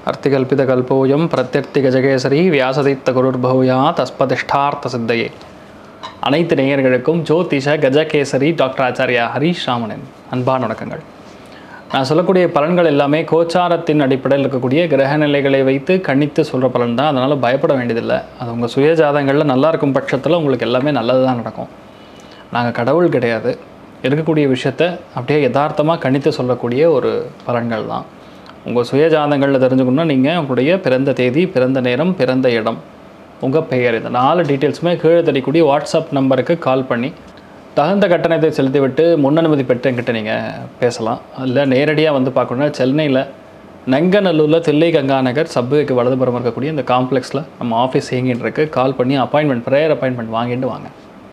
அர்த்திகல்பிதகல்போயம் பிரத்யர்த்திகஜகேசரி வியாசதித்த குருர்பூயா தஸ்பதிஷ்டார்த்த சித்தையே அனைத்து நேயர்களுக்கும் ஜோதிஷ கஜகேசரி டாக்டர் ஆச்சாரியா ஹரீஷ் ராமனின் அன்பான வணக்கங்கள் நான் சொல்லக்கூடிய பலன்கள் எல்லாமே கோச்சாரத்தின் அடிப்படையில் இருக்கக்கூடிய கிரக நிலைகளை வைத்து கணித்து சொல்கிற பலன் தான் அதனால் பயப்பட வேண்டியதில்லை அது உங்கள் சுய ஜாதகங்களில் நல்லா இருக்கும் பட்சத்தில் உங்களுக்கு எல்லாமே நல்லது தான் நடக்கும் நாங்கள் கடவுள் கிடையாது இருக்கக்கூடிய விஷயத்த அப்படியே யதார்த்தமாக கணித்து சொல்லக்கூடிய ஒரு பலன்கள் தான் உங்கள் சுய ஜாதகங்களில் தெரிஞ்சுக்கணுன்னா நீங்கள் உங்களுடைய பிறந்த தேதி பிறந்த நேரம் பிறந்த இடம் உங்கள் பெயர் இந்த நாலு டீட்டெயில்ஸுமே கீழே தெரியக்கூடிய வாட்ஸ்அப் நம்பருக்கு கால் பண்ணி தகுந்த கட்டணத்தை செலுத்திவிட்டு முன்னனுமதி பெற்று என்கிட்ட நீங்கள் பேசலாம் இல்லை நேரடியாக வந்து பார்க்கணுன்னா சென்னையில் நங்கநல்லூரில் தில்லை கங்கா நகர் சப்வேக்கு வலதுபுறம் இருக்கக்கூடிய இந்த காம்ப்ளெக்ஸில் நம்ம ஆஃபீஸ் இயங்கிட்டு இருக்கு கால் பண்ணி அப்பாயின்மெண்ட் ப்ரேயர் அப்பாயின்மெண்ட் வாங்கிட்டு வாங்க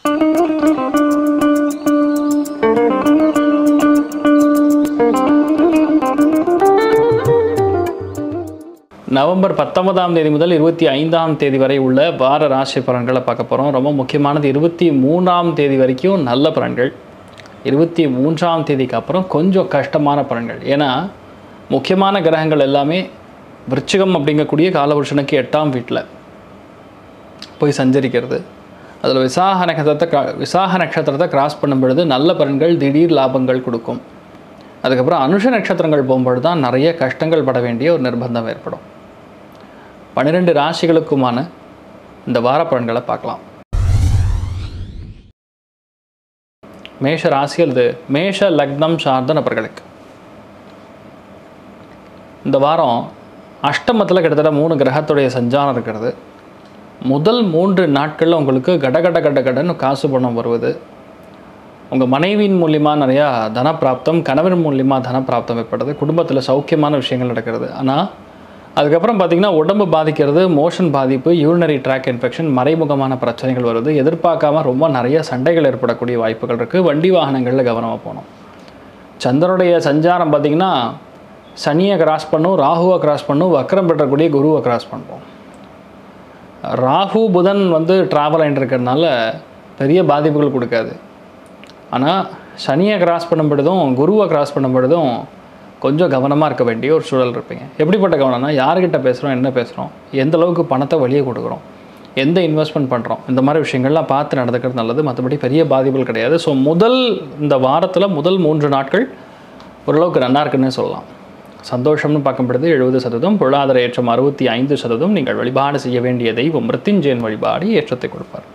நவம்பர் பத்தொன்பதாம் தேதி முதல் இருபத்தி ஐந்தாம் தேதி வரை உள்ள வார ராசி பலன்களை பார்க்க போகிறோம் ரொம்ப முக்கியமானது இருபத்தி மூன்றாம் தேதி வரைக்கும் நல்ல பலன்கள் இருபத்தி மூன்றாம் தேதிக்கு அப்புறம் கொஞ்சம் கஷ்டமான பலன்கள் ஏன்னா முக்கியமான கிரகங்கள் எல்லாமே விருச்சிகம் அப்படிங்கக்கூடிய காலபுருஷனுக்கு எட்டாம் வீட்டில் போய் சஞ்சரிக்கிறது அதில் விசாக நட்சத்திரத்தை கா- விசாக நட்சத்திரத்தை கிராஸ் பண்ணும் பொழுது நல்ல பலன்கள் திடீர் லாபங்கள் கொடுக்கும் அதுக்கப்புறம் அனுஷ நட்சத்திரங்கள் போகும்பொழுது தான் நிறைய கஷ்டங்கள் பட வேண்டிய ஒரு நிர்பந்தம் ஏற்படும் பன்னிரெண்டு ராசிகளுக்குமான இந்த வார பலன்களை பார்க்கலாம் மேஷ ராசி அல்லது மேஷ லக்னம் சார்ந்த நபர்களுக்கு இந்த வாரம் அஷ்டமத்தில் கிட்டத்தட்ட மூணு கிரகத்துடைய சஞ்சாரம் இருக்கிறது முதல் மூன்று நாட்களில் உங்களுக்கு கடகட கட கடன்னு காசு பணம் வருவது உங்கள் மனைவியின் மூலிமா நிறையா தனப்பிராப்தம் கணவன் மூலிமா தனப்பிராப்தம் ஏற்படுது குடும்பத்தில் சௌக்கியமான விஷயங்கள் நடக்கிறது ஆனால் அதுக்கப்புறம் பார்த்திங்கன்னா உடம்பு பாதிக்கிறது மோஷன் பாதிப்பு யூரினரி ட்ராக் இன்ஃபெக்ஷன் மறைமுகமான பிரச்சனைகள் வருது எதிர்பார்க்காம ரொம்ப நிறைய சண்டைகள் ஏற்படக்கூடிய வாய்ப்புகள் இருக்குது வண்டி வாகனங்களில் கவனமாக போகணும் சந்திரனுடைய சஞ்சாரம் பார்த்திங்கன்னா சனியை கிராஸ் பண்ணும் ராகுவை கிராஸ் பண்ணும் வக்கரம் பெற்றக்கூடிய குருவை கிராஸ் பண்ணுவோம் ராகு புதன் வந்து ட்ராவல் ஆகிட்டு இருக்கிறதுனால பெரிய பாதிப்புகள் கொடுக்காது ஆனால் சனியை கிராஸ் பண்ணும் பொழுதும் குருவை கிராஸ் பண்ணும் பொழுதும் கொஞ்சம் கவனமாக இருக்க வேண்டிய ஒரு சூழல் இருப்பீங்க எப்படிப்பட்ட கவனம்னா யார்கிட்ட பேசுகிறோம் என்ன பேசுகிறோம் எந்த அளவுக்கு பணத்தை வெளியே கொடுக்குறோம் எந்த இன்வெஸ்ட்மெண்ட் பண்ணுறோம் இந்த மாதிரி விஷயங்கள்லாம் பார்த்து நடந்துக்கிறது நல்லது மற்றபடி பெரிய பாதிப்புகள் கிடையாது ஸோ முதல் இந்த வாரத்தில் முதல் மூன்று நாட்கள் ஓரளவுக்கு நல்லா இருக்குன்னு சொல்லலாம் சந்தோஷம்னு பார்க்கப்படுது எழுபது சதவீதம் பொருளாதார ஏற்றம் அறுபத்தி ஐந்து சதவீதம் நீங்கள் வழிபாடு செய்ய வேண்டிய தெய்வம் மிருத்யுஞ்சயன் வழிபாடு ஏற்றத்தை கொடுப்பார்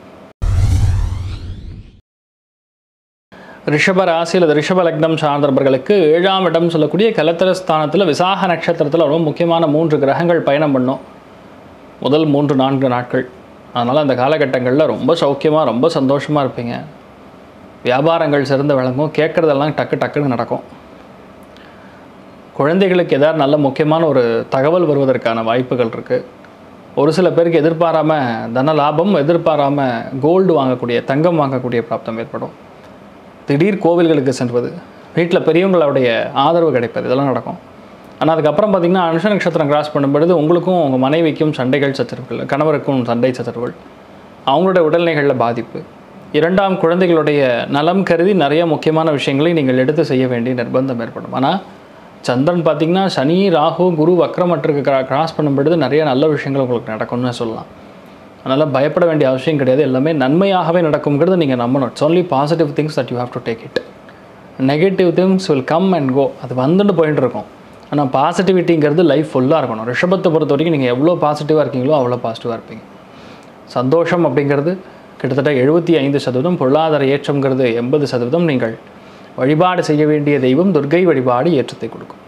ரிஷப ராசி அல்லது ரிஷப லக்னம் சார்ந்தவர்களுக்கு ஏழாம் இடம் சொல்லக்கூடிய கலத்திர ஸ்தானத்தில் விசாக நட்சத்திரத்தில் ரொம்ப முக்கியமான மூன்று கிரகங்கள் பயணம் பண்ணும் முதல் மூன்று நான்கு நாட்கள் அதனால் அந்த காலகட்டங்களில் ரொம்ப சௌக்கியமாக ரொம்ப சந்தோஷமாக இருப்பீங்க வியாபாரங்கள் சிறந்து விளங்கும் கேட்குறதெல்லாம் டக்கு டக்குன்னு நடக்கும் குழந்தைகளுக்கு ஏதாவது நல்ல முக்கியமான ஒரு தகவல் வருவதற்கான வாய்ப்புகள் இருக்குது ஒரு சில பேருக்கு எதிர்பாராம தன லாபம் எதிர்பாராம கோல்டு வாங்கக்கூடிய தங்கம் வாங்கக்கூடிய பிராப்தம் ஏற்படும் திடீர் கோவில்களுக்கு சென்றது வீட்டில் பெரியவங்களுடைய ஆதரவு கிடைப்பது இதெல்லாம் நடக்கும் ஆனால் அதுக்கப்புறம் பார்த்தீங்கன்னா அனுஷ நட்சத்திரம் கிராஸ் பண்ணும்பொழுது உங்களுக்கும் உங்கள் மனைவிக்கும் சண்டைகள் சச்சரவுகள் கணவருக்கும் சண்டை சச்சரவுகள் அவங்களுடைய உடல்நிலைகளில் பாதிப்பு இரண்டாம் குழந்தைகளுடைய நலம் கருதி நிறைய முக்கியமான விஷயங்களை நீங்கள் எடுத்து செய்ய வேண்டிய நிர்பந்தம் ஏற்படும் ஆனால் சந்திரன் பார்த்தீங்கன்னா சனி ராகு குரு வக்ரமற்றுக்கு கிரா கிராஸ் பண்ணும்பொழுது நிறைய நல்ல விஷயங்கள் உங்களுக்கு நடக்கும்னு சொல்லலாம் அதனால் பயப்பட வேண்டிய அவசியம் கிடையாது எல்லாமே நன்மையாகவே நடக்குங்கிறது நீங்கள் நம்பணும் it's only positive things that you have to take it negative things will come and go அது வந்துட்டு போயிட்டு இருக்கும் ஆனால் பாசிட்டிவிட்டிங்கிறது லைஃப் ஃபுல்லாக இருக்கணும் ரிஷபத்தை பொறுத்த வரைக்கும் நீங்கள் எவ்வளோ பாசிட்டிவாக இருக்கீங்களோ அவ்வளோ பாசிட்டிவாக இருப்பீங்க சந்தோஷம் அப்படிங்கிறது கிட்டத்தட்ட எழுபத்தி ஐந்து சதவீதம் பொருளாதார ஏற்றம்ங்கிறது எண்பது சதவீதம் நீங்கள் வழிபாடு செய்ய வேண்டிய தெய்வம் துர்க்கை வழிபாடு ஏற்றத்தை கொடுக்கும்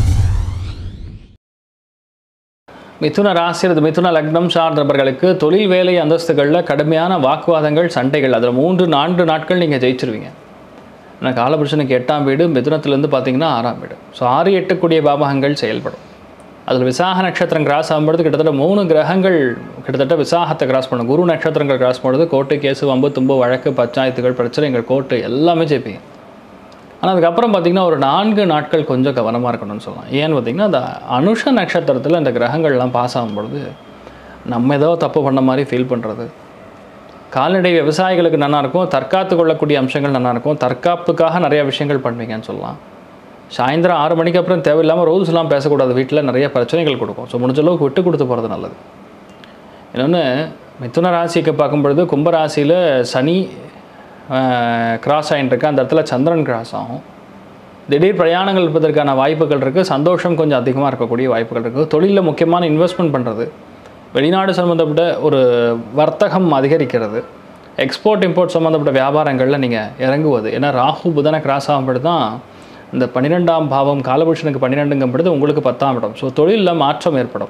மிதுன ராசி அல்லது மிதுன லக்னம் சார்ந்தவர்களுக்கு தொழில் வேலை அந்தஸ்துகளில் கடுமையான வாக்குவாதங்கள் சண்டைகள் அதில் மூன்று நான்கு நாட்கள் நீங்கள் ஜெயிச்சிருவீங்க ஆனால் காலபுருஷனுக்கு எட்டாம் வீடு மிதுனத்திலேருந்து பார்த்தீங்கன்னா ஆறாம் வீடு ஸோ ஆறு எட்டுக்கூடிய பாபகங்கள் செயல்படும் அதில் விசாக நட்சத்திரம் கிராஸ் ஆகும்பொழுது கிட்டத்தட்ட மூணு கிரகங்கள் கிட்டத்தட்ட விசாகத்தை கிராஸ் பண்ணும் குரு நட்சத்திரங்கள் கிராஸ் பண்ணுறது கோர்ட்டு கேஸு வம்பு தும்பு வழக்கு பஞ்சாயத்துகள் பிரச்சனைகள் கோர்ட்டு எல்லாமே ஜெயிப்பீங்க ஆனால் அதுக்கப்புறம் பார்த்தீங்கன்னா ஒரு நான்கு நாட்கள் கொஞ்சம் கவனமாக இருக்கணும்னு சொல்லலாம் ஏன்னு பார்த்தீங்கன்னா அந்த அனுஷ நட்சத்திரத்தில் இந்த கிரகங்கள்லாம் பாஸ் ஆகும்பொழுது நம்ம ஏதோ தப்பு பண்ண மாதிரி ஃபீல் பண்ணுறது கால்நடை விவசாயிகளுக்கு நல்லா இருக்கும் தற்காத்து கொள்ளக்கூடிய அம்சங்கள் நல்லா இருக்கும் தற்காப்புக்காக நிறைய விஷயங்கள் பண்ணுவீங்கன்னு சொல்லலாம் சாயந்தரம் ஆறு மணிக்கு அப்புறம் தேவையில்லாமல் ரூல்ஸ்லாம் பேசக்கூடாது வீட்டில் நிறைய பிரச்சனைகள் கொடுக்கும் ஸோ முடிஞ்ச அளவுக்கு விட்டு கொடுத்து போகிறது நல்லது இன்னொன்று மிதுன ராசிக்கு பார்க்கும் பொழுது கும்ப ராசியில் சனி கிராஸ் ஆகிட்டு இருக்கு அந்த இடத்துல சந்திரன் கிராஸ் ஆகும் திடீர் பிரயாணங்கள் இருப்பதற்கான வாய்ப்புகள் இருக்குது சந்தோஷம் கொஞ்சம் அதிகமாக இருக்கக்கூடிய வாய்ப்புகள் இருக்குது தொழிலில் முக்கியமான இன்வெஸ்ட்மெண்ட் பண்ணுறது வெளிநாடு சம்மந்தப்பட்ட ஒரு வர்த்தகம் அதிகரிக்கிறது எக்ஸ்போர்ட் இம்போர்ட் சம்மந்தப்பட்ட வியாபாரங்களில் நீங்கள் இறங்குவது ஏன்னா ராகு புதனை கிராஸ் ஆகும்போது தான் இந்த பன்னிரெண்டாம் பாவம் காலபுருஷனுக்கு பன்னிரெண்டுங்கும்பொழுது உங்களுக்கு பத்தாம் இடம் ஸோ தொழிலில் மாற்றம் ஏற்படும்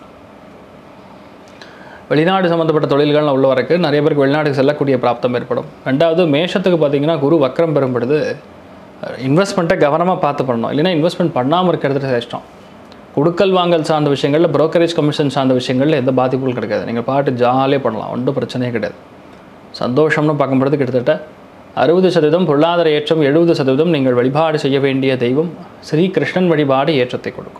வெளிநாடு சம்மந்தப்பட்ட தொழில்கள் உள்ள வரைக்கும் நிறைய பேருக்கு வெளிநாட்டுக்கு செல்லக்கூடிய பிராப்தம் ஏற்படும் ரெண்டாவது மேஷத்துக்கு பார்த்தீங்கன்னா குரு வக்ரம் பெறும் பொழுது இன்வெஸ்ட்மெண்ட்டை கவனமாக பார்த்து பண்ணணும் இல்லைன்னா இன்வெஸ்ட்மெண்ட் பண்ணாமல் இருக்கிறது சேஷ்டம் கொடுக்கல் வாங்கல் சார்ந்த விஷயங்களில் brokerage கமிஷன் சார்ந்த விஷயங்களில் எந்த பாதிப்பும் கிடைக்காது நீங்கள் பாட்டு ஜாலியாக பண்ணலாம் ஒன்றும் பிரச்சனையே கிடையாது சந்தோஷம்னு பார்க்கும்பொழுது கிட்டத்தட்ட அறுபது சதவீதம் பொருளாதார ஏற்றம் எழுபது சதவீதம் நீங்கள் வழிபாடு செய்ய வேண்டிய தெய்வம் ஸ்ரீ கிருஷ்ணன் வழிபாடு ஏற்றத்தை கொடுக்கும்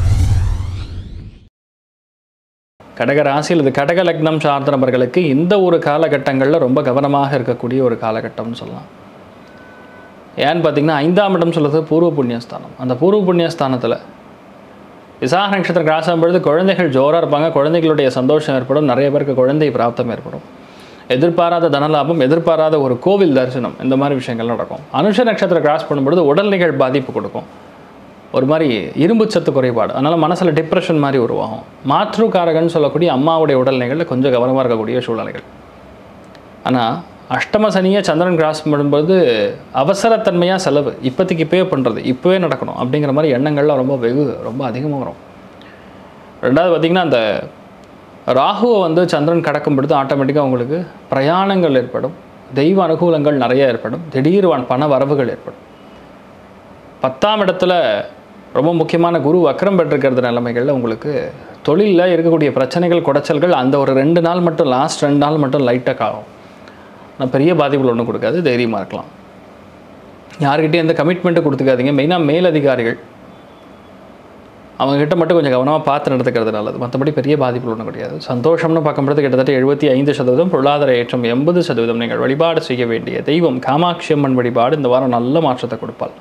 கடக ராசியில் இது கடக லக்னம் சார்ந்த நபர்களுக்கு இந்த ஒரு காலகட்டங்களில் ரொம்ப கவனமாக இருக்கக்கூடிய ஒரு காலகட்டம்னு சொல்லலாம் ஏன்னு பார்த்தீங்கன்னா ஐந்தாம் இடம் சொல்கிறது பூர்வ புண்ணியஸ்தானம் அந்த பூர்வ புண்ணியஸ்தானத்தில் விசாக நட்சத்திரம் கிராஸ் ஆகும்பொழுது குழந்தைகள் ஜோராக இருப்பாங்க குழந்தைகளுடைய சந்தோஷம் ஏற்படும் நிறைய பேருக்கு குழந்தை பிராப்தம் ஏற்படும் எதிர்பாராத தனலாபம் எதிர்பாராத ஒரு கோவில் தரிசனம் இந்த மாதிரி விஷயங்கள் நடக்கும் அனுஷ நட்சத்திரம் கிராஸ் பண்ணும்பொழுது உடல்நிகள் பாதிப்பு கொடுக்கும் ஒரு மாதிரி இரும்பு சத்து குறைபாடு அதனால் மனசில் டிப்ரெஷன் மாதிரி உருவாகும் மாற்றுக்காரகன்னு சொல்லக்கூடிய அம்மாவுடைய உடல்நிலைகளில் கொஞ்சம் கவனமாக இருக்கக்கூடிய சூழ்நிலைகள் ஆனால் அஷ்டம சனியை சந்திரன் கிராஸ் பண்ணும்போது அவசரத்தன்மையாக செலவு இப்போதைக்கு இப்போவே பண்ணுறது இப்போவே நடக்கணும் அப்படிங்கிற மாதிரி எண்ணங்கள்லாம் ரொம்ப வெகு ரொம்ப அதிகமாக வரும் ரெண்டாவது பார்த்திங்கன்னா அந்த ராகுவை வந்து சந்திரன் கடக்கும் பொழுது ஆட்டோமேட்டிக்காக உங்களுக்கு பிரயாணங்கள் ஏற்படும் தெய்வ அனுகூலங்கள் நிறைய ஏற்படும் திடீர் வ- பண வரவுகள் ஏற்படும் பத்தாம் இடத்துல ரொம்ப முக்கியமான குரு வக்ரம் பெற்றிருக்கிறது நிலைமைகளில் உங்களுக்கு தொழிலில் இருக்கக்கூடிய பிரச்சனைகள் குடைச்சல்கள் அந்த ஒரு ரெண்டு நாள் மட்டும் லாஸ்ட் ரெண்டு நாள் மட்டும் லைட்டாக ஆகும் ஆனால் பெரிய பாதிப்புகள் ஒன்றும் கொடுக்காது தைரியமாக இருக்கலாம் யார்கிட்டயும் எந்த கமிட்மெண்ட்டும் கொடுத்துக்காதீங்க மெயினாக மேலதிகாரிகள் அவங்ககிட்ட மட்டும் கொஞ்சம் கவனமாக பார்த்து நடத்துக்கிறது நல்லது மற்றபடி பெரிய பாதிப்புகள் ஒன்றும் கிடையாது சந்தோஷம்னு பார்க்கும்போது கிட்டத்தட்ட எழுபத்தி ஐந்து சதவீதம் பொருளாதார ஏற்றம் எண்பது சதவீதம் நீங்கள் வழிபாடு செய்ய வேண்டிய தெய்வம் காமாட்சி அம்மன் வழிபாடு இந்த வாரம் நல்ல மாற்றத்தை கொடுப்பாள்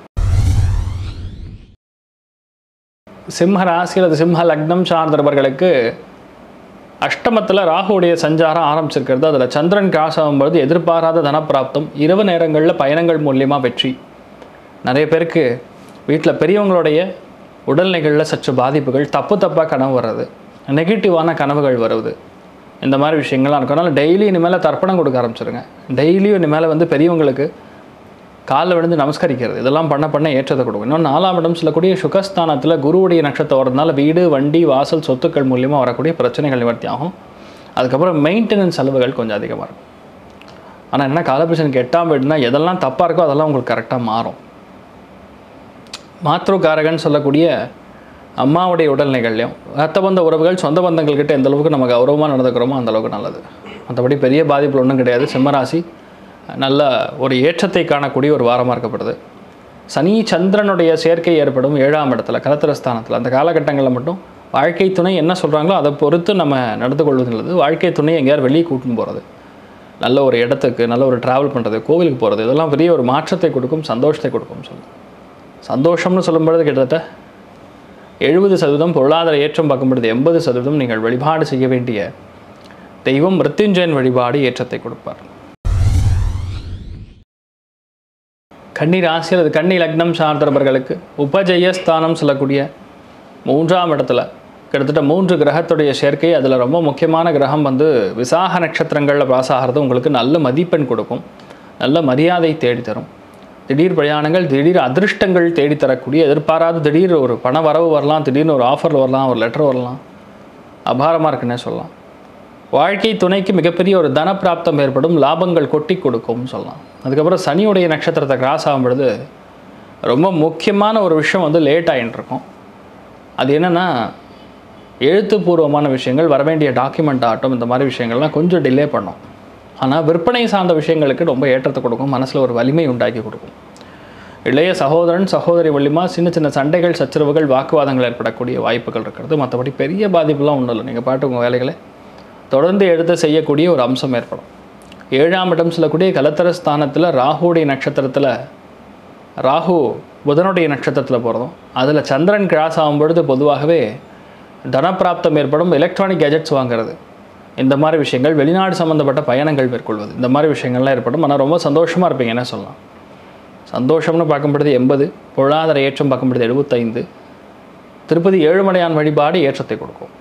சிம்ம ராசி அல்லது சிம்ம லக்னம் சார்ந்தவர்களுக்கு அஷ்டமத்தில் ராகுவுடைய சஞ்சாரம் ஆரம்பிச்சிருக்கிறது அதில் சந்திரன் கிராஸ் ஆகும்பொழுது எதிர்பாராத தனப்பிராப்தம் இரவு நேரங்களில் பயணங்கள் மூலியமாக வெற்றி நிறைய பேருக்கு வீட்டில் பெரியவங்களுடைய உடல்நிலைகளில் சற்று பாதிப்புகள் தப்பு தப்பாக கனவு வர்றது நெகட்டிவான கனவுகள் வருவது இந்த மாதிரி விஷயங்கள்லாம் இருக்கும் அதனால் டெய்லி இனிமேல் தர்ப்பணம் கொடுக்க ஆரம்பிச்சிருங்க டெய்லியும் இனிமேல் வந்து பெரியவங்களுக்கு காலில் விழுந்து நமஸ்கரிக்கிறது இதெல்லாம் பண்ண பண்ண ஏற்றத்தை கொடுக்கும் இன்னும் நாலாம் இடம் சொல்லக்கூடிய சுகஸ்தானத்தில் குருவுடைய நட்சத்திரம் வரதுனால வீடு வண்டி வாசல் சொத்துக்கள் மூலியமாக வரக்கூடிய பிரச்சனைகள் நிவர்த்தி ஆகும் அதுக்கப்புறம் மெயின்டெனன்ஸ் செலவுகள் கொஞ்சம் அதிகமாக இருக்கும் ஆனால் என்ன காலபுருஷனுக்கு எட்டாம் வீடுனா எதெல்லாம் தப்பாக இருக்கோ அதெல்லாம் உங்களுக்கு கரெக்டாக மாறும் மாத்ருகாரகன் சொல்லக்கூடிய அம்மாவுடைய உடல்நிலைகள்லையும் ரத்த பந்த உறவுகள் சொந்த பந்தங்கள்கிட்ட எந்த அளவுக்கு நம்ம கௌரவமாக நடந்துக்கிறோமோ அந்த அளவுக்கு நல்லது மற்றபடி பெரிய பாதிப்புகள் ஒன்றும் கிடையாது சிம்மராசி நல்ல ஒரு ஏற்றத்தை காணக்கூடிய ஒரு வாரமாக இருக்கப்படுது சனி சந்திரனுடைய சேர்க்கை ஏற்படும் ஏழாம் இடத்துல கலத்திரஸ்தானத்தில் அந்த காலகட்டங்களில் மட்டும் வாழ்க்கை துணை என்ன சொல்கிறாங்களோ அதை பொறுத்து நம்ம நடந்து கொள்வது நல்லது வாழ்க்கை துணை எங்கேயாவது வெளியே கூட்டின்னு போகிறது நல்ல ஒரு இடத்துக்கு நல்ல ஒரு ட்ராவல் பண்ணுறது கோவிலுக்கு போகிறது இதெல்லாம் பெரிய ஒரு மாற்றத்தை கொடுக்கும் சந்தோஷத்தை கொடுக்கும் சொல்லு சந்தோஷம்னு சொல்லும்பொழுது கிட்டத்தட்ட எழுபது சதவீதம் பொருளாதார ஏற்றம் பார்க்கும்பொழுது எண்பது சதவீதம் நீங்கள் வழிபாடு செய்ய வேண்டிய தெய்வம் மிருத்யுஞ்சயன் வழிபாடு ஏற்றத்தை கொடுப்பார் கன்னி ராசி அல்லது கன்னி லக்னம் சார்ந்தவர்களுக்கு உபஜயஸ்தானம் சொல்லக்கூடிய மூன்றாம் இடத்துல கிட்டத்தட்ட மூன்று கிரகத்துடைய சேர்க்கை அதில் ரொம்ப முக்கியமான கிரகம் வந்து விசாக நட்சத்திரங்களில் பாஸ் ஆகிறது உங்களுக்கு நல்ல மதிப்பெண் கொடுக்கும் நல்ல மரியாதை தேடி தரும் திடீர் பிரயாணங்கள் திடீர் அதிர்ஷ்டங்கள் தேடி தரக்கூடிய எதிர்பாராத திடீர் ஒரு பண வரவு வரலாம் திடீர்னு ஒரு ஆஃபர் வரலாம் ஒரு லெட்டர் வரலாம் அபாரமாக இருக்குன்னே சொல்லலாம் வாழ்க்கை துணைக்கு மிகப்பெரிய ஒரு தன பிராப்தம் ஏற்படும் லாபங்கள் கொட்டி கொடுக்கும்னு சொல்லலாம் அதுக்கப்புறம் சனியுடைய நட்சத்திரத்தை கிராஸ் ஆகும் பொழுது ரொம்ப முக்கியமான ஒரு விஷயம் வந்து லேட் ஆகிட்டு இருக்கும் அது என்னென்னா எழுத்துப்பூர்வமான விஷயங்கள் வரவேண்டிய டாக்குமெண்ட் ஆகட்டும் இந்த மாதிரி விஷயங்கள்லாம் கொஞ்சம் டிலே பண்ணும் ஆனால் விற்பனை சார்ந்த விஷயங்களுக்கு ரொம்ப ஏற்றத்தை கொடுக்கும் மனசில் ஒரு வலிமை உண்டாக்கி கொடுக்கும் இளைய சகோதரன் சகோதரி மூலியமா சின்ன சின்ன சண்டைகள் சச்சரவுகள் வாக்குவாதங்கள் ஏற்படக்கூடிய வாய்ப்புகள் இருக்கிறது மற்றபடி பெரிய பாதிப்புலாம் ஒன்றும் இல்லை நீங்கள் பாட்டு உங்கள் வேலைகளை தொடர்ந்து எடுத்து செய்யக்கூடிய ஒரு அம்சம் ஏற்படும் ஏழாம் இடம் சொல்லக்கூடிய கலத்தர ஸ்தானத்தில் ராகுடைய நட்சத்திரத்தில் ராகு புதனுடைய நட்சத்திரத்தில் போகிறதும் அதில் சந்திரன் கிராஸ் ஆகும் பொழுது பொதுவாகவே தனப்பிராப்தம் ஏற்படும் எலக்ட்ரானிக் கேஜெட்ஸ் வாங்குறது இந்த மாதிரி விஷயங்கள் வெளிநாடு சம்மந்தப்பட்ட பயணங்கள் மேற்கொள்வது இந்த மாதிரி விஷயங்கள்லாம் ஏற்படும் ஆனால் ரொம்ப சந்தோஷமாக இருப்பீங்க என்ன சொல்லலாம் சந்தோஷம்னு பார்க்கும்பொழுது எண்பது பொருளாதார ஏற்றம் பார்க்கும்பொழுது எழுபத்தைந்து திருப்பதி ஏழுமலையான் வழிபாடு ஏற்றத்தை கொடுக்கும்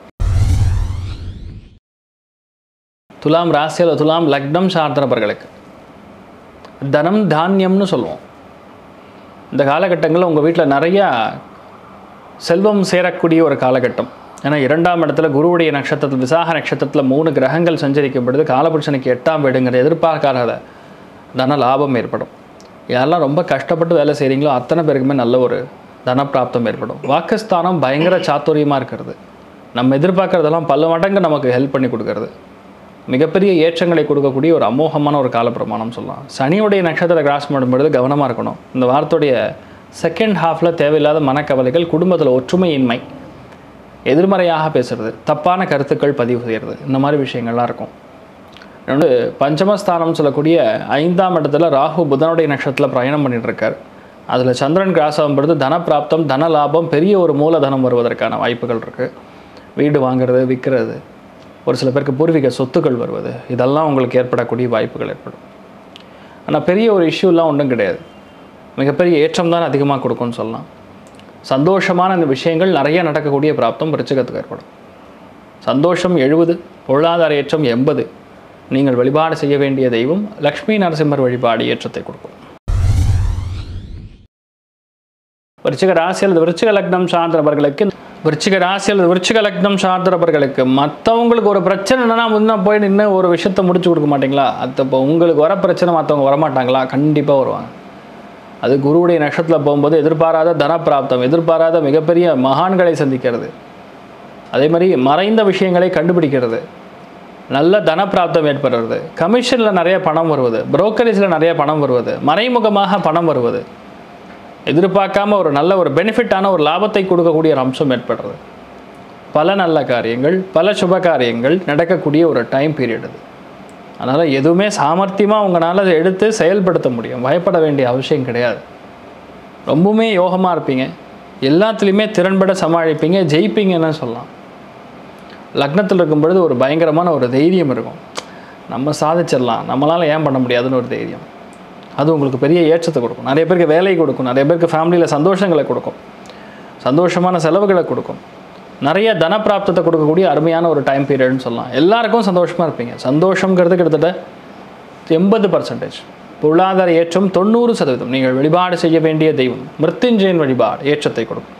துலாம் ராசியில் துலாம் லக்னம் சார்ந்த நபர்களுக்கு தனம் தானியம்னு சொல்லுவோம் இந்த காலகட்டங்களில் உங்கள் வீட்டில் நிறையா செல்வம் சேரக்கூடிய ஒரு காலகட்டம் ஏன்னா இரண்டாம் இடத்துல குருவுடைய நட்சத்திரத்தில் விசாக நட்சத்திரத்தில் மூணு கிரகங்கள் சஞ்சரிக்கும் பொழுது காலபுருஷனுக்கு எட்டாம் வீடுங்கிற எதிர்பார்க்காத தன லாபம் ஏற்படும் யாரெல்லாம் ரொம்ப கஷ்டப்பட்டு வேலை செய்கிறீங்களோ அத்தனை பேருக்குமே நல்ல ஒரு தனப்பிராப்தம் ஏற்படும் வாக்குஸ்தானம் பயங்கர சாத்துரியமாக இருக்கிறது நம்ம எதிர்பார்க்குறதெல்லாம் பல மடங்கு நமக்கு ஹெல்ப் பண்ணி கொடுக்கறது மிகப்பெரிய ஏற்றங்களை கொடுக்கக்கூடிய ஒரு அமோகமான ஒரு காலப்பிரமாணம் சொல்லலாம் சனியுடைய நட்சத்திர கிராஸ் பண்ணும்பொழுது கவனமாக இருக்கணும் இந்த வாரத்துடைய செகண்ட் ஹாஃபில் தேவையில்லாத மனக்கவலைகள் குடும்பத்தில் ஒற்றுமையின்மை எதிர்மறையாக பேசுறது தப்பான கருத்துக்கள் பதிவு செய்கிறது இந்த மாதிரி விஷயங்கள்லாம் இருக்கும் இன்னொன்று பஞ்சமஸ்தானம் சொல்லக்கூடிய ஐந்தாம் இடத்துல ராகு புதனுடைய நட்சத்திரத்தில் பிரயாணம் பண்ணிட்டு இருக்கார் அதில் சந்திரன் கிராஸ் ஆகும்பொழுது தனப்பிராப்தம் தன லாபம் பெரிய ஒரு மூலதனம் வருவதற்கான வாய்ப்புகள் இருக்குது வீடு வாங்குறது விற்கிறது ஒரு சில பேருக்கு பூர்வீக சொத்துக்கள் வருவது இதெல்லாம் உங்களுக்கு ஏற்படக்கூடிய வாய்ப்புகள் ஏற்படும் ஆனால் பெரிய ஒரு இஷ்யூலாம் ஒன்றும் கிடையாது மிகப்பெரிய ஏற்றம் தான் அதிகமாக கொடுக்கும்னு சொல்லலாம் சந்தோஷமான இந்த விஷயங்கள் நிறைய நடக்கக்கூடிய பிராப்தம் விருச்சிகத்துக்கு ஏற்படும் சந்தோஷம் எழுபது பொருளாதார ஏற்றம் எண்பது நீங்கள் வழிபாடு செய்ய வேண்டிய தெய்வம் லக்ஷ்மி நரசிம்மர் வழிபாடு ஏற்றத்தை கொடுக்கும் விருச்சிக ராசி அல்லது விருச்சிக லக்னம் சார்ந்தவர்களுக்கு விருச்சிக ராசி அல்லது விருச்சிக லக்னம் சார்ந்தவர்களுக்கு மற்றவங்களுக்கு ஒரு பிரச்சனைனா முன்ன போய் நின்று ஒரு விஷயத்தை முடிச்சு கொடுக்க மாட்டீங்களா அது இப்போ உங்களுக்கு வர பிரச்சனை மற்றவங்க வரமாட்டாங்களா கண்டிப்பாக வருவாங்க அது குருவுடைய நட்சத்திரத்தில் போகும்போது எதிர்பாராத தனப்பிராப்தம் எதிர்பாராத மிகப்பெரிய மகான்களை சந்திக்கிறது அதே மாதிரி மறைந்த விஷயங்களை கண்டுபிடிக்கிறது நல்ல தனப்பிராப்தம் ஏற்படுறது கமிஷனில் நிறைய பணம் வருவது புரோக்கரேஜில் நிறைய பணம் வருவது மறைமுகமாக பணம் வருவது எதிர்பார்க்காம ஒரு நல்ல ஒரு பெனிஃபிட்டான ஒரு லாபத்தை கொடுக்கக்கூடிய ஒரு அம்சம் ஏற்படுறது பல நல்ல காரியங்கள் பல சுப காரியங்கள் நடக்கக்கூடிய ஒரு டைம் பீரியட் அது அதனால் எதுவுமே சாமர்த்தியமாக உங்களால் எடுத்து செயல்படுத்த முடியும் பயப்பட வேண்டிய அவசியம் கிடையாது ரொம்பவுமே யோகமாக இருப்பீங்க எல்லாத்துலேயுமே திறன்பட சமாளிப்பீங்க ஜெயிப்பீங்கன்னு சொல்லலாம் லக்னத்தில் இருக்கும் பொழுது ஒரு பயங்கரமான ஒரு தைரியம் இருக்கும் நம்ம சாதிச்சிடலாம் நம்மளால் ஏன் பண்ண முடியாதுன்னு ஒரு தைரியம் அது உங்களுக்கு பெரிய ஏற்றத்தை கொடுக்கும் நிறைய பேருக்கு வேலை கொடுக்கும் நிறைய பேருக்கு ஃபேமிலியில் சந்தோஷங்களை கொடுக்கும் சந்தோஷமான செலவுகளை கொடுக்கும் நிறைய தனப்பிராப்தத்தை கொடுக்கக்கூடிய அருமையான ஒரு டைம் பீரியட்னு சொல்லலாம் எல்லாருக்கும் சந்தோஷமாக இருப்பீங்க சந்தோஷங்கிறது கிட்டத்தட்ட எண்பது பர்சன்டேஜ் பொருளாதார ஏற்றம் தொண்ணூறு சதவீதம் நீங்கள் வழிபாடு செய்ய வேண்டிய தெய்வம் மிருத்யுஞ்சயன் வழிபாடு ஏற்றத்தை கொடுக்கும்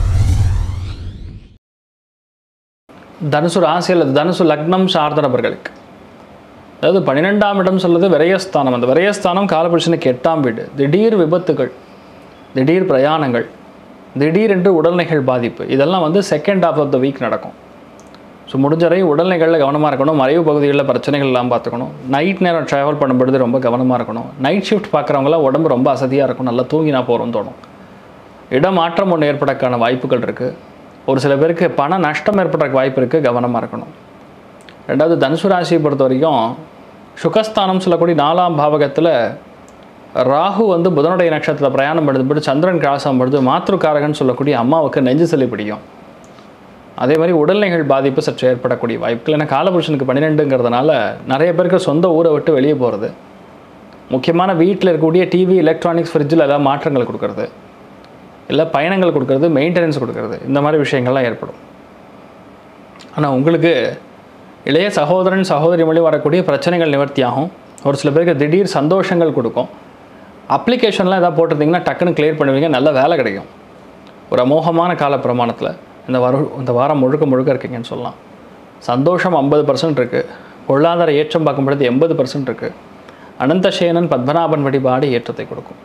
தனுசு ராசி அல்லது தனுசு லக்னம் சார்ந்த நபர்களுக்கு அதாவது பன்னிரெண்டாம் இடம் சொல்றது விரயஸ்தானம் அந்த விரயஸ்தானம் காலபுருஷனுக்கு எட்டாம் வீடு திடீர் விபத்துகள் திடீர் பிரயாணங்கள் திடீரென்று உடல்நிகள் பாதிப்பு இதெல்லாம் வந்து second half of the week நடக்கும் ஸோ முடிஞ்சவரை உடல்நிலைகளில் கவனமாக இருக்கணும் மறைவு பகுதிகளில் பிரச்சனைகள் எல்லாம் பார்த்துக்கணும் நைட் நேரம் ட்ராவல் பண்ணும்பொழுது ரொம்ப கவனமாக இருக்கணும் நைட் ஷிஃப்ட் பார்க்குறவங்களாம் உடம்பு ரொம்ப அசதியாக இருக்கும் நல்லா தூங்கினா போகிறோம்னு தோணும் இடமாற்றம் ஒன்று ஏற்படக்கான வாய்ப்புகள் இருக்குது ஒரு சில பேருக்கு பண நஷ்டம் ஏற்படுறதுக்கு வாய்ப்பு இருக்குது கவனமாக இருக்கணும் ரெண்டாவது தனுசு ராசியை பொறுத்த வரைக்கும் சுகஸ்தானம் சொல்லக்கூடிய நாலாம் பாவகத்தில் ராகு வந்து புதனுடைய நட்சத்திரத்தில் பிரயாணம் பண்ணும்போது சந்திரன் கிராசம் பொழுது மாத்ருக்காரகன் சொல்லக்கூடிய அம்மாவுக்கு நெஞ்சு சளி பிடிக்கும் அதே மாதிரி உடல்நிலைகள் பாதிப்பு சற்று ஏற்படக்கூடிய வாய்ப்புகள் ஏன்னா காலபுருஷனுக்கு பன்னிரெண்டுங்கிறதுனால நிறைய பேருக்கு சொந்த ஊரை விட்டு வெளியே போகிறது முக்கியமான வீட்டில் இருக்கக்கூடிய டிவி எலக்ட்ரானிக்ஸ் ஃப்ரிட்ஜில் ஏதாவது மாற்றங்கள் கொடுக்கறது இல்லை பயணங்கள் கொடுக்கறது மெயின்டெனன்ஸ் கொடுக்கறது இந்த மாதிரி விஷயங்கள்லாம் ஏற்படும் ஆனால் உங்களுக்கு இளைய சகோதரன் சகோதரி மொழி வரக்கூடிய பிரச்சனைகள் நிவர்த்தியாகும் ஒரு சில பேருக்கு திடீர் சந்தோஷங்கள் கொடுக்கும் அப்ளிகேஷன்லாம் எதாவது போட்டிருந்தீங்கன்னா டக்குன்னு கிளியர் பண்ணுவீங்க நல்ல வேலை கிடைக்கும் ஒரு அமோகமான கால பிரமாணத்தில் இந்த வாரம் இந்த வாரம் முழுக்க முழுக்க இருக்கீங்கன்னு சொல்லலாம் சந்தோஷம் ஐம்பது பர்சன்ட் இருக்குது பொருளாதார ஏற்றம் பார்க்கும்பொழுது எண்பது பர்சன்ட் இருக்குது அனந்தசேனன் பத்மநாபன் வழிபாடு ஏற்றத்தை கொடுக்கும்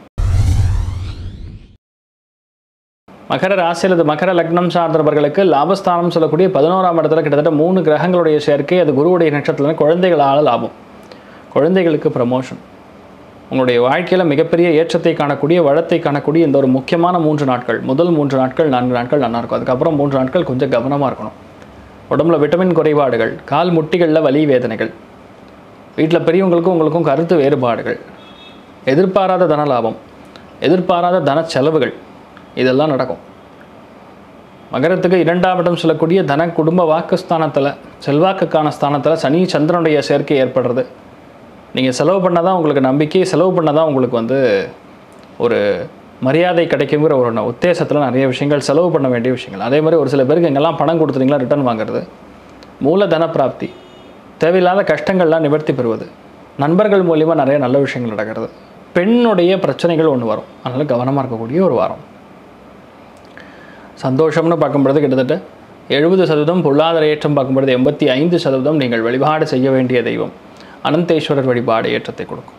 மகர ராசி அல்லது மகர லக்னம் சார்ந்தவர்களுக்கு லாபஸ்தானம் சொல்லக்கூடிய பதினோராம் இடத்துல கிட்டத்தட்ட மூணு கிரகங்களுடைய சேர்க்கை அது குருவுடைய நட்சத்திரம் குழந்தைகளால் லாபம் குழந்தைகளுக்கு ப்ரமோஷன் உங்களுடைய வாழ்க்கையில் மிகப்பெரிய ஏற்றத்தை காணக்கூடிய வளத்தை காணக்கூடிய இந்த ஒரு முக்கியமான மூன்று நாட்கள் முதல் மூன்று நாட்கள் நான்கு நாட்கள் நல்லா இருக்கும் அதுக்கப்புறம் மூன்று நாட்கள் கொஞ்சம் கவனமாக இருக்கணும் உடம்புல விட்டமின் குறைபாடுகள் கால் முட்டிகளில் வலி வேதனைகள் வீட்டில் பெரியவங்களுக்கும் உங்களுக்கும் கருத்து வேறுபாடுகள் எதிர்பாராத தன லாபம் எதிர்பாராத தன செலவுகள் இதெல்லாம் நடக்கும் மகரத்துக்கு இரண்டாம் இடம் சொல்லக்கூடிய தன குடும்ப வாக்குஸ்தானத்தில் செல்வாக்குக்கான ஸ்தானத்தில் சனி சந்திரனுடைய சேர்க்கை ஏற்படுறது நீங்கள் செலவு பண்ணால் தான் உங்களுக்கு நம்பிக்கை செலவு பண்ணால் தான் உங்களுக்கு வந்து ஒரு மரியாதை கிடைக்குங்கிற ஒரு ந- உத்தேசத்தில் நிறைய விஷயங்கள் செலவு பண்ண வேண்டிய விஷயங்கள் அதே மாதிரி ஒரு சில பேருக்கு எங்கெல்லாம் பணம் கொடுத்துட்டீங்களா ரிட்டர்ன் வாங்குறது மூலதன பிராப்தி தேவையில்லாத கஷ்டங்கள்லாம் நிவர்த்தி பெறுவது நண்பர்கள் மூலிமா நிறைய நல்ல விஷயங்கள் நடக்கிறது பெண்ணுடைய பிரச்சனைகள் ஒன்று வரும் அதனால் கவனமாக இருக்கக்கூடிய ஒரு வாரம் சந்தோஷம்னு பார்க்கும்பொழுது கிட்டத்தட்ட எழுபது சதவீதம் பொருளாதார ஏற்றம் பார்க்கும்பொழுது எண்பத்தி ஐந்து சதவீதம் நீங்கள் வழிபாடு செய்ய வேண்டிய தெய்வம் அனந்தேஸ்வரர் வழிபாடு ஏற்றத்தை கொடுக்கும்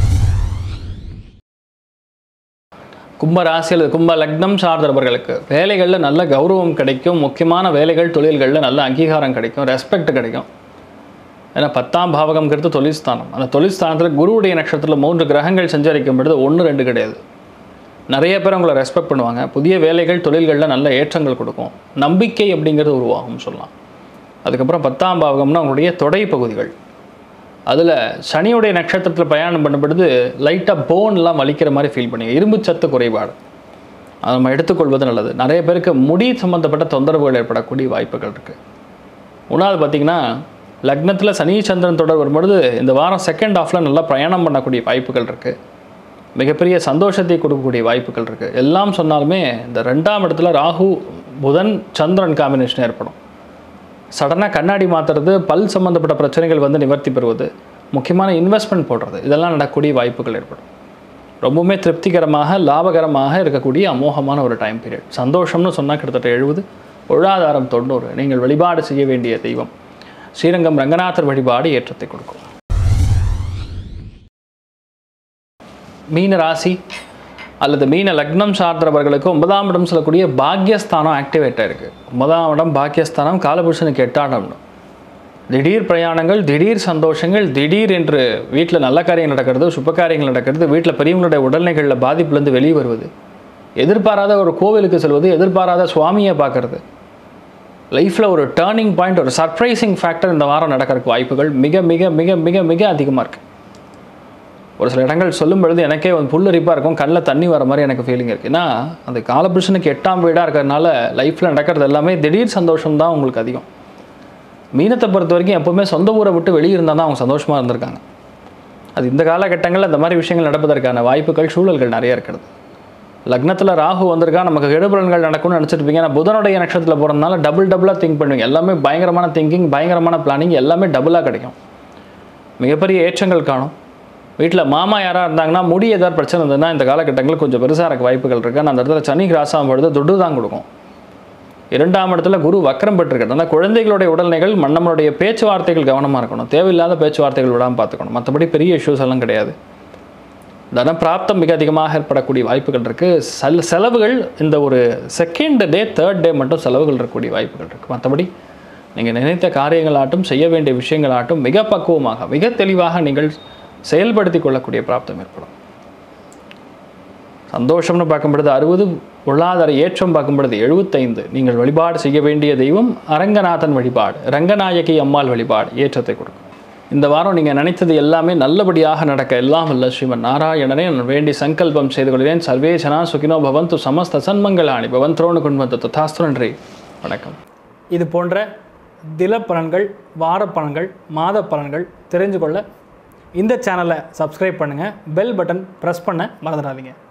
கும்ப ராசி அல்லது கும்ப லக்னம் சார்ந்தவர்களுக்கு வேலைகளில் நல்ல கௌரவம் கிடைக்கும் முக்கியமான வேலைகள் தொழில்களில் நல்ல அங்கீகாரம் கிடைக்கும் ரெஸ்பெக்ட் கிடைக்கும் ஏன்னா பத்தாம் பாவகம்ங்கிறது தொழில் ஸ்தானம் அந்த தொழில் ஸ்தானத்தில் குருவுடைய நட்சத்திரத்தில் மூன்று கிரகங்கள் சஞ்சரிக்கும் பொழுது ஒன்று ரெண்டு கிடையாது நிறைய பேர் உங்களை ரெஸ்பெக்ட் பண்ணுவாங்க புதிய வேலைகள் தொழில்களில் நல்ல ஏற்றங்கள் கொடுக்கும் நம்பிக்கை அப்படிங்கிறது உருவாகும் சொல்லலாம் அதுக்கப்புறம் பத்தாம் பாவகம்னா உங்களுடைய தொடை பகுதிகள் அதில் சனியுடைய நட்சத்திரத்தில் பயணம் பண்ணும்பொழுது லைட்டாக போன்லாம் வலிக்கிற மாதிரி ஃபீல் பண்ணி இரும்பு சத்து குறைபாடு அதை நம்ம எடுத்துக்கொள்வது நல்லது நிறைய பேருக்கு முடி சம்மந்தப்பட்ட தொந்தரவுகள் ஏற்படக்கூடிய வாய்ப்புகள் இருக்குது மூணாவது பார்த்தீங்கன்னா லக்னத்தில் சனி சந்திரன் தொடர் வரும்பொழுது இந்த வாரம் செகண்ட் ஹாஃபில் நல்லா பிரயாணம் பண்ணக்கூடிய வாய்ப்புகள் இருக்குது மிகப்பெரிய சந்தோஷத்தை கொடுக்கக்கூடிய வாய்ப்புகள் இருக்குது எல்லாம் சொன்னாலுமே இந்த ரெண்டாம் இடத்துல ராகு புதன் சந்திரன் காம்பினேஷன் ஏற்படும் சடனாக கண்ணாடி மாற்றுறது பல் சம்மந்தப்பட்ட பிரச்சனைகள் வந்து நிவர்த்தி பெறுவது முக்கியமான இன்வெஸ்ட்மெண்ட் போடுறது இதெல்லாம் நடக்கக்கூடிய வாய்ப்புகள் ஏற்படும் ரொம்பவுமே திருப்திகரமாக லாபகரமாக இருக்கக்கூடிய அமோகமான ஒரு டைம் பீரியட் சந்தோஷம்னு சொன்னால் கிட்டத்தட்ட எழுபது பொருளாதாரம் தொண்ணூறு நீங்கள் வழிபாடு செய்ய வேண்டிய தெய்வம் ஸ்ரீரங்கம் ரங்கநாதர் வழிபாடு ஏற்றத்தை கொடுக்கும் மீன ராசி அல்லது மீன லக்னம் சார்ந்தவர்களுக்கு ஒன்பதாம் இடம் சொல்லக்கூடிய பாக்யஸ்தானம் ஆக்டிவேட் ஆயிருக்கு ஒன்பதாம் இடம் பாக்கியஸ்தானம் காலபுருஷனுக்கு எட்டாம் இடம் திடீர் பிரயாணங்கள் திடீர் சந்தோஷங்கள் திடீர் என்று வீட்டில் நல்ல காரியம் நடக்கிறது சுப காரியங்கள் நடக்கிறது வீட்டில் பெரியவங்களுடைய உடல்நிலைகளில் பாதிப்புலேருந்து வெளியே வருவது எதிர்பாராத ஒரு கோவிலுக்கு செல்வது எதிர்பாராத சுவாமியை பார்க்கறது லைஃப்பில் ஒரு டேர்னிங் பாயிண்ட் ஒரு சர்ப்ரைசிங் ஃபேக்டர் இந்த வாரம் நடக்கிறதுக்கு வாய்ப்புகள் மிக மிக மிக மிக மிக அதிகமாக இருக்குது ஒரு சில இடங்கள் சொல்லும் பொழுது எனக்கே வந்து புல்லரிப்பாக இருக்கும் கண்ணில் தண்ணி வர மாதிரி எனக்கு ஃபீலிங் இருக்குது ஏன்னா அந்த காலபுருஷனுக்கு எட்டாம் வீடாக இருக்கிறதுனால லைஃப்பில் நடக்கிறது எல்லாமே திடீர் சந்தோஷம் தான் உங்களுக்கு அதிகம் மீனத்தை பொறுத்த வரைக்கும் எப்போவுமே சொந்த ஊரை விட்டு வெளியே இருந்தால் தான் அவங்க சந்தோஷமாக இருந்திருக்காங்க அது இந்த காலகட்டங்களில் இந்த மாதிரி விஷயங்கள் நடப்பதற்கான வாய்ப்புகள் சூழல்கள் நிறைய இருக்கிறது லக்னத்தில் ராகு வந்திருக்கா நமக்கு கெடுபலன்கள் நடக்கும்னு நினச்சிருப்பீங்க ஆனால் புதனுடைய நட்சத்திரத்தில் போகிறதுனால டபுள் டபுளாக திங்க் பண்ணுவீங்க எல்லாமே பயங்கரமான திங்கிங் பயங்கரமான பிளானிங் எல்லாமே டபுளாக கிடைக்கும் மிகப்பெரிய ஏற்றங்கள் காணும் வீட்டில் மாமா யாராக இருந்தாங்கன்னா முடி ஏதாவது பிரச்சனை இருந்ததுன்னா இந்த காலகட்டங்களில் கொஞ்சம் பெருசாக இருக்க வாய்ப்புகள் இருக்குது ஆனால் அந்த இடத்துல சனி கிராஸாகும் பொழுது துட்டு தான் கொடுக்கும் இரண்டாம் இடத்துல குரு வக்கரம் பெற்றிருக்கிறது அந்த குழந்தைகளுடைய உடல்நிலைகள் நம்மளுடைய பேச்சுவார்த்தைகள் கவனமாக இருக்கணும் தேவையில்லாத பேச்சுவார்த்தைகள் விடாமல் பார்த்துக்கணும் மற்றபடி பெரிய இஷ்யூஸ் எல்லாம் கிடையாது தன பிராப்தம் மிக அதிகமாக ஏற்படக்கூடிய வாய்ப்புகள் இருக்குது செல் செலவுகள் இந்த ஒரு செகண்ட் டே தேர்ட் டே மட்டும் செலவுகள் இருக்கக்கூடிய வாய்ப்புகள் இருக்குது மற்றபடி நீங்கள் நினைத்த காரியங்களாட்டும் செய்ய வேண்டிய விஷயங்களாட்டும் மிக பக்குவமாக மிக தெளிவாக நீங்கள் செயல்படுத்தி கொள்ளக்கூடிய பிராப்தம் ஏற்படும் சந்தோஷம்னு பார்க்கும் பொழுது அறுபது பொருளாதார ஏற்றம் பார்க்கும் பொழுது எழுபத்தைந்து நீங்கள் வழிபாடு செய்ய வேண்டிய தெய்வம் அரங்கநாதன் வழிபாடு ரங்கநாயகி அம்மாள் வழிபாடு ஏற்றத்தை கொடுக்கும் இந்த வாரம் நீங்கள் நினைத்தது எல்லாமே நல்லபடியாக நடக்க எல்லாம் வல்ல ஸ்ரீமன் நாராயணனே நான் வேண்டி சங்கல்பம் செய்து கொள்கிறேன் சர்வே ஜனா சுகினோ பவந்து சமஸ்த சன்மங்களாணி பவந்த்ரோணு குண்வந்த ததாஸ்து நன்றி வணக்கம் இது போன்ற தில பலன்கள் வார பலன்கள் மாத பலன்கள் தெரிஞ்சு கொள்ள இந்த சேனலை சப்ஸ்கிரைப் பண்ணுங்கள் பெல் பட்டன் ப்ரெஸ் பண்ண மறந்துடாதீங்க